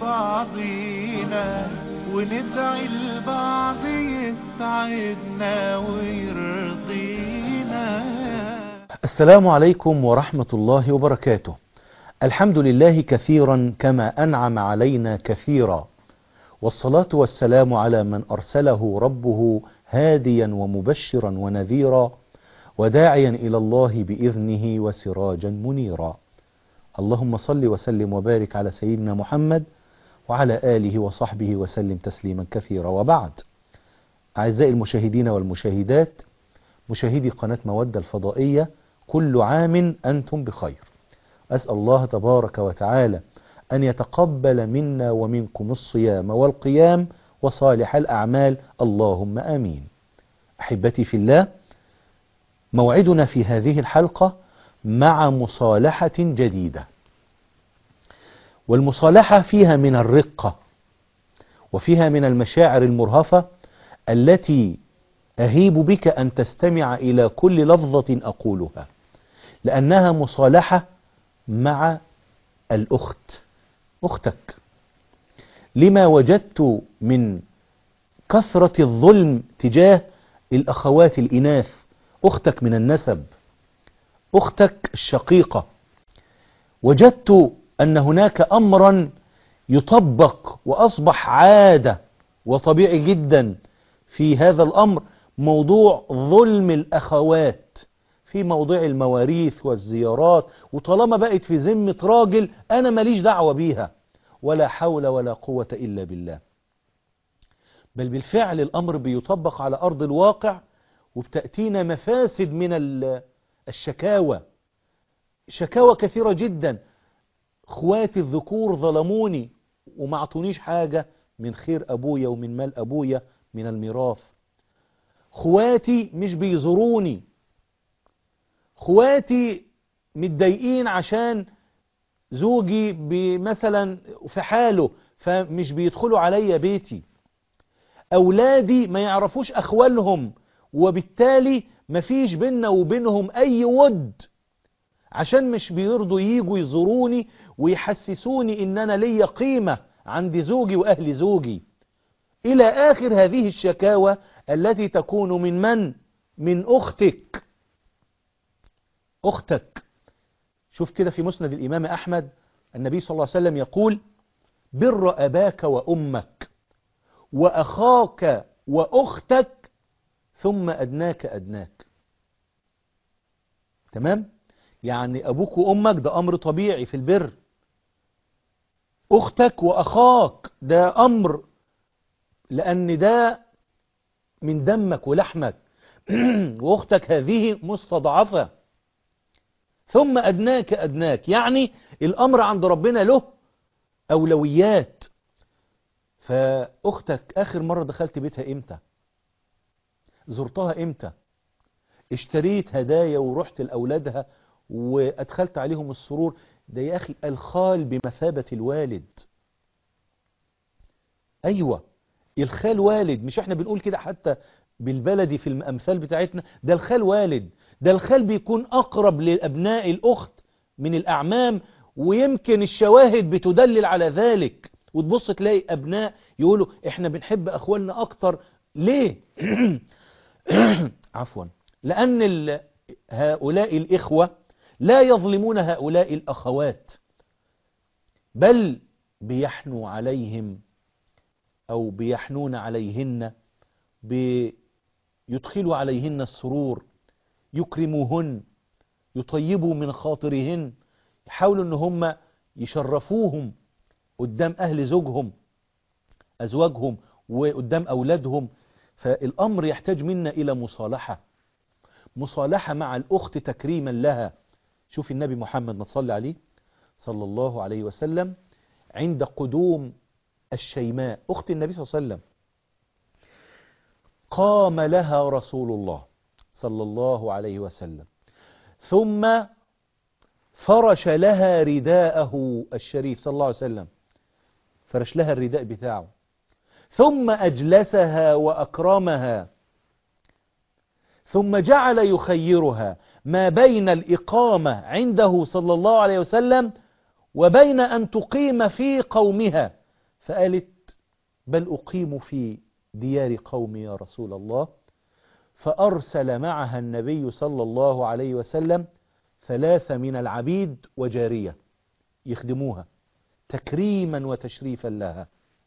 بعضينا وندعي البعض يسعدنا ويرضينا السلام عليكم ورحمة الله وبركاته الحمد لله كثيرا كما أنعم علينا كثيرا والصلاة والسلام على من أرسله ربه هاديا ومبشرا ونذيرا وداعيا إلى الله بإذنه وسراجا منيرا اللهم صل وسلم وبارك على سيدنا محمد وعلى آله وصحبه وسلم تسليما كثيرا وبعد أعزائي المشاهدين والمشاهدات مشاهدي قناة مودة الفضائية كل عام أنتم بخير أسأل الله تبارك وتعالى أن يتقبل منا ومنكم الصيام والقيام وصالح الأعمال اللهم آمين أحبتي في الله موعدنا في هذه الحلقة مع مصالحة جديدة والمصالحة فيها من الرقة وفيها من المشاعر المرهفة التي أهيب بك أن تستمع إلى كل لفظة أقولها لأنها مصالحة مع الأخت أختك لما وجدت من كثرة الظلم تجاه الأخوات الإناث أختك من النسب أختك الشقيقة وجدت أن هناك أمرا يطبق وأصبح عادة وطبيعي جدا في هذا الأمر موضوع ظلم الأخوات في موضوع المواريث والزيارات وطالما بقت في ذمة راجل أنا ماليش دعوة بيها ولا حول ولا قوة إلا بالله بل بالفعل الأمر بيطبق على أرض الواقع وبتأتينا مفاسد من الشكاوى شكاوى كثيرة جدا اخواتي الذكور ظلموني وما اعطونيش حاجة من خير أبويا ومن مال أبويا من الميراث اخواتي مش بيزوروني اخواتي متضايقين عشان زوجي مثلا في حاله فمش بيدخلوا عليا بيتي أولادي ما يعرفوش أخوالهم وبالتالي مفيش بيننا وبينهم أي ود عشان مش بيرضوا ييجوا يزوروني ويحسسوني إن أنا ليا قيمة عند زوجي وأهل زوجي إلى آخر هذه الشكاوى التي تكون من من؟ من أختك أختك شوف كده في مسند الإمام أحمد النبي صلى الله عليه وسلم يقول بر أباك وأمك وأخاك وأختك ثم أدناك أدناك تمام يعني أبوك وأمك ده أمر طبيعي في البر أختك وأخاك ده أمر لأن ده من دمك ولحمك وأختك هذه مستضعفة ثم أدناك أدناك يعني الأمر عند ربنا له أولويات فأختك آخر مرة دخلت بيتها إمتى زرتها إمتى اشتريت هدايا ورحت لأولادها وأدخلت عليهم السرور ده يا أخي الخال بمثابة الوالد أيوة الخال والد مش احنا بنقول كده حتى بالبلدي في الأمثال بتاعتنا ده الخال والد ده الخال بيكون أقرب لأبناء الأخت من الأعمام ويمكن الشواهد بتدلل على ذلك وتبص تلاقي أبناء يقولوا إحنا بنحب أخوالنا أكتر ليه؟ عفوا لأن هؤلاء الإخوة لا يظلمون هؤلاء الأخوات بل بيحنوا عليهم أو بيحنون عليهن بيدخلوا عليهن السرور يكرموهن يطيبوا من خاطرهن يحاولوا ان هم يشرفوهم قدام اهل زوجهم ازواجهم وقدام اولادهم فالامر يحتاج منا الى مصالحة مصالحة مع الاخت تكريما لها شوف النبي محمد ما تصلي عليه صلى الله عليه وسلم عند قدوم الشيماء اخت النبي صلى الله عليه وسلم قام لها رسول الله صلى الله عليه وسلم ثم فرش لها رداءه الشريف صلى الله عليه وسلم فرش لها الرداء بتاعه ثم أجلسها وأكرمها ثم جعل يخيرها ما بين الإقامة عنده صلى الله عليه وسلم وبين أن تقيم في قومها فقالت بل أقيم في ديار قومي يا رسول الله فأرسل معها النبي صلى الله عليه وسلم ثلاثة من العبيد وجارية يخدموها تكريما وتشريفا لها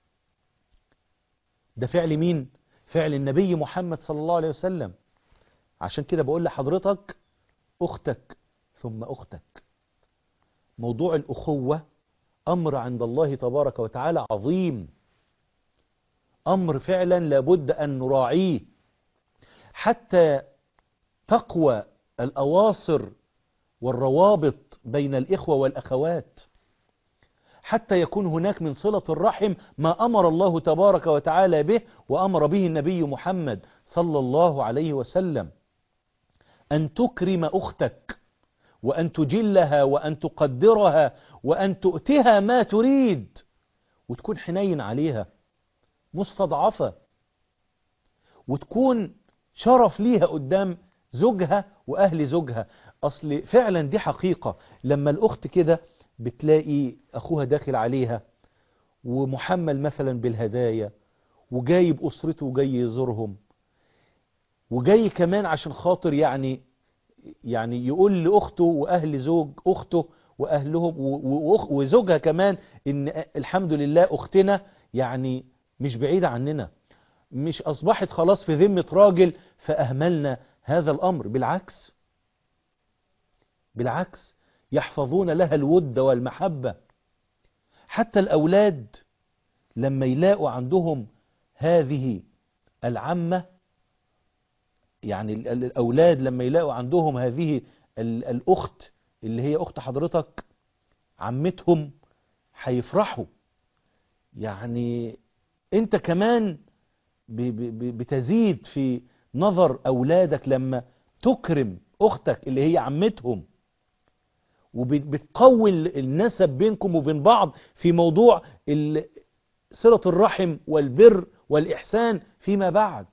ده فعل مين؟ فعل النبي محمد صلى الله عليه وسلم عشان كده بقول لحضرتك أختك ثم أختك موضوع الأخوة أمر عند الله تبارك وتعالى عظيم أمر فعلا لابد أن نراعيه حتى تقوى الأواصر والروابط بين الإخوة والأخوات حتى يكون هناك من صلة الرحم ما أمر الله تبارك وتعالى به وأمر به النبي محمد صلى الله عليه وسلم أن تكرم أختك وأن تجلها وأن تقدرها وأن تؤتها ما تريد وتكون حنين عليها مستضعفة وتكون شرف ليها قدام زوجها وأهل زوجها أصل فعلا دي حقيقة لما الأخت كده بتلاقي أخوها داخل عليها ومحمل مثلا بالهدايا وجايب أسرته وجاي يزورهم وجاي كمان عشان خاطر يعني يعني يقول لأخته وأهل زوج أخته وأهلهم وزوجها كمان إن الحمد لله أختنا يعني مش بعيدة عننا مش أصبحت خلاص في ذمة راجل فأهملنا هذا الأمر بالعكس بالعكس يحفظون لها الود والمحبة حتى الأولاد لما يلاقوا عندهم هذه العمة يعني الأولاد لما يلاقوا عندهم هذه الأخت اللي هي أخت حضرتك عمتهم هيفرحوا يعني أنت كمان بتزيد في نظر أولادك لما تكرم أختك اللي هي عمتهم وبتقوي النسب بينكم وبين بعض في موضوع صلة الرحم والبر والإحسان فيما بعد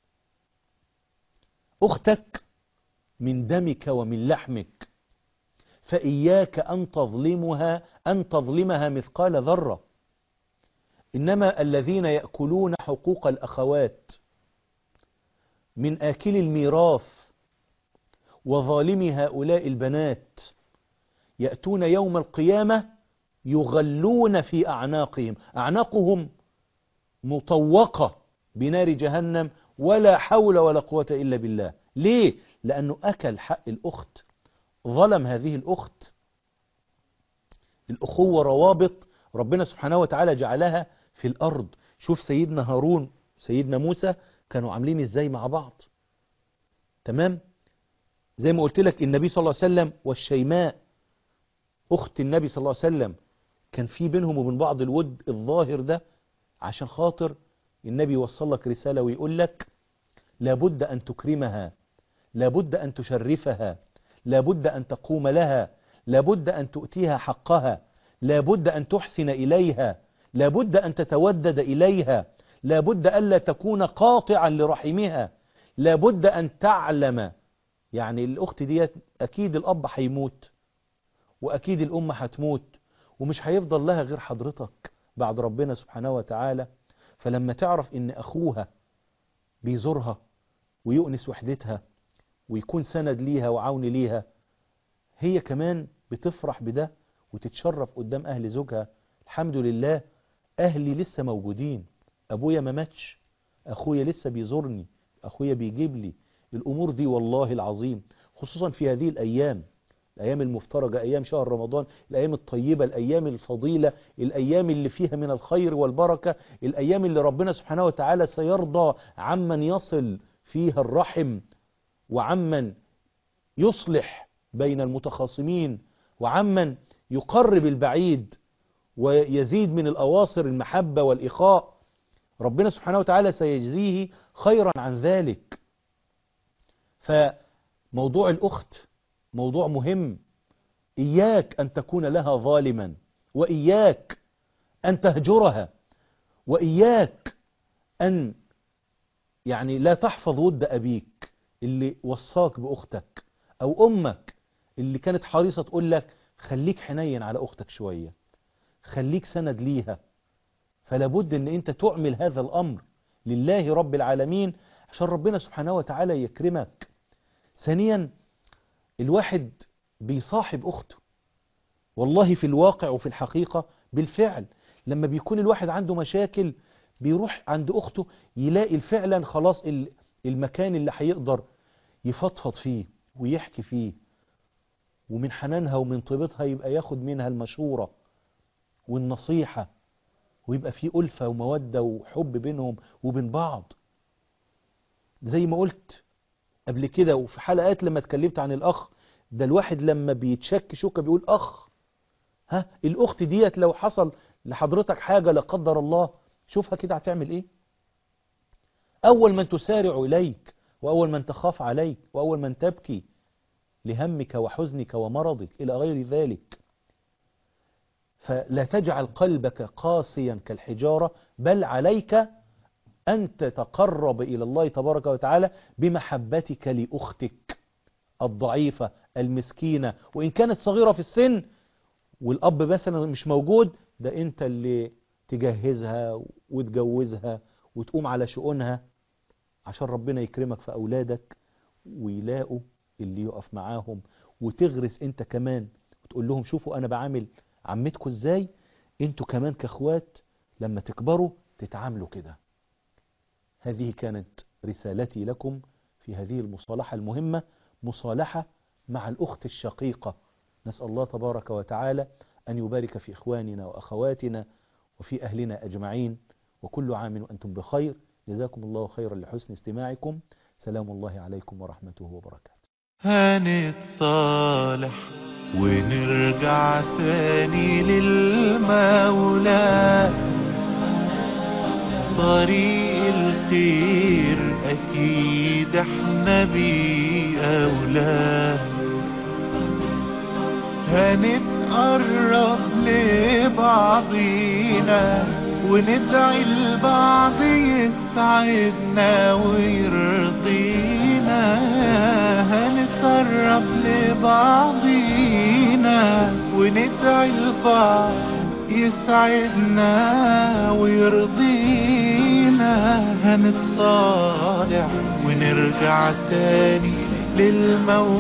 أختك من دمك ومن لحمك فإياك أن تظلمها أن تظلمها مثقال ذرة إنما الذين يأكلون حقوق الأخوات من آكل الميراث وظالمي هؤلاء البنات يأتون يوم القيامة يغلون في أعناقهم أعناقهم مطوقة بنار جهنم ولا حول ولا قوة إلا بالله ليه؟ لأنه أكل حق الأخت ظلم هذه الأخت الأخوة روابط ربنا سبحانه وتعالى جعلها في الأرض شوف سيدنا هارون سيدنا موسى كانوا عاملين ازاي مع بعض تمام زي ما قلت لك النبي صلى الله عليه وسلم والشيماء أخت النبي صلى الله عليه وسلم كان في بينهم وبين بعض الود الظاهر ده عشان خاطر النبي يوصل لك رسالة ويقول لك لابد أن تكرمها لابد أن تشرفها لابد أن تقوم لها لابد أن تؤتيها حقها لابد أن تحسن إليها لابد أن تتودد إليها لابد ألا تكون قاطعا لرحمها لابد أن تعلم يعني الأخت ديت أكيد الأب هيموت وأكيد الأم هتموت ومش هيفضل لها غير حضرتك بعد ربنا سبحانه وتعالى فلما تعرف إن أخوها بيزورها ويؤنس وحدتها ويكون سند ليها وعون ليها هي كمان بتفرح بده وتتشرف قدام أهل زوجها الحمد لله أهلي لسه موجودين أبويا ما ماتش أخويا لسه بيزورني أخويا بيجيب لي الأمور دي والله العظيم خصوصا في هذه الأيام الأيام المفترجة أيام شهر رمضان الأيام الطيبة الأيام الفضيلة الأيام اللي فيها من الخير والبركة الأيام اللي ربنا سبحانه وتعالى سيرضى عمن يصل فيها الرحم وعمن يصلح بين المتخاصمين وعمن يقرب البعيد ويزيد من الأواصر المحبة والإخاء ربنا سبحانه وتعالى سيجزيه خيرا عن ذلك فموضوع الأخت موضوع مهم إياك أن تكون لها ظالما وإياك أن تهجرها وإياك أن يعني لا تحفظ ود أبيك اللي وصاك بأختك أو أمك اللي كانت حريصة تقول لك خليك حنين على أختك شوية خليك سند ليها فلا بد ان انت تعمل هذا الامر لله رب العالمين عشان ربنا سبحانه وتعالى يكرمك ثانيا الواحد بيصاحب اخته والله في الواقع وفي الحقيقة بالفعل لما بيكون الواحد عنده مشاكل بيروح عند اخته يلاقي فعلا خلاص المكان اللي هيقدر يفضفض فيه ويحكي فيه ومن حنانها ومن طيبتها يبقى ياخد منها المشورة والنصيحة ويبقى في ألفة ومودة وحب بينهم وبين بعض زي ما قلت قبل كده وفي حلقات لما اتكلمت عن الأخ ده الواحد لما بيتشك شوكة بيقول أخ ها الأخت ديت لو حصل لحضرتك حاجة لا قدر الله شوفها كده هتعمل ايه أول من تسارع إليك وأول من تخاف عليك وأول من تبكي لهمك وحزنك ومرضك إلى غير ذلك فلا تجعل قلبك قاسيا كالحجارة بل عليك أن تتقرب إلى الله تبارك وتعالى بمحبتك لأختك الضعيفة المسكينة وإن كانت صغيرة في السن والأب مثلا مش موجود ده أنت اللي تجهزها وتجوزها وتقوم على شؤونها عشان ربنا يكرمك في أولادك ويلاقوا اللي يقف معاهم وتغرس انت كمان وتقول لهم شوفوا انا بعامل عمتكم ازاي انتوا كمان كاخوات لما تكبروا تتعاملوا كده هذه كانت رسالتي لكم في هذه المصالحة المهمة مصالحة مع الأخت الشقيقة نسأل الله تبارك وتعالى أن يبارك في إخواننا وأخواتنا وفي أهلنا أجمعين وكل عام وأنتم بخير جزاكم الله خيرا لحسن استماعكم سلام الله عليكم ورحمته وبركاته هنتصالح ونرجع تاني للمولى طريق الخير أكيد احنا بيه أولى هنتقرب لبعضينا وندعي البعض يسعدنا ويرضينا هنتقرب لبعضينا وندعي البعض يسعدنا ويرضينا هنتصالح ونرجع تاني للموت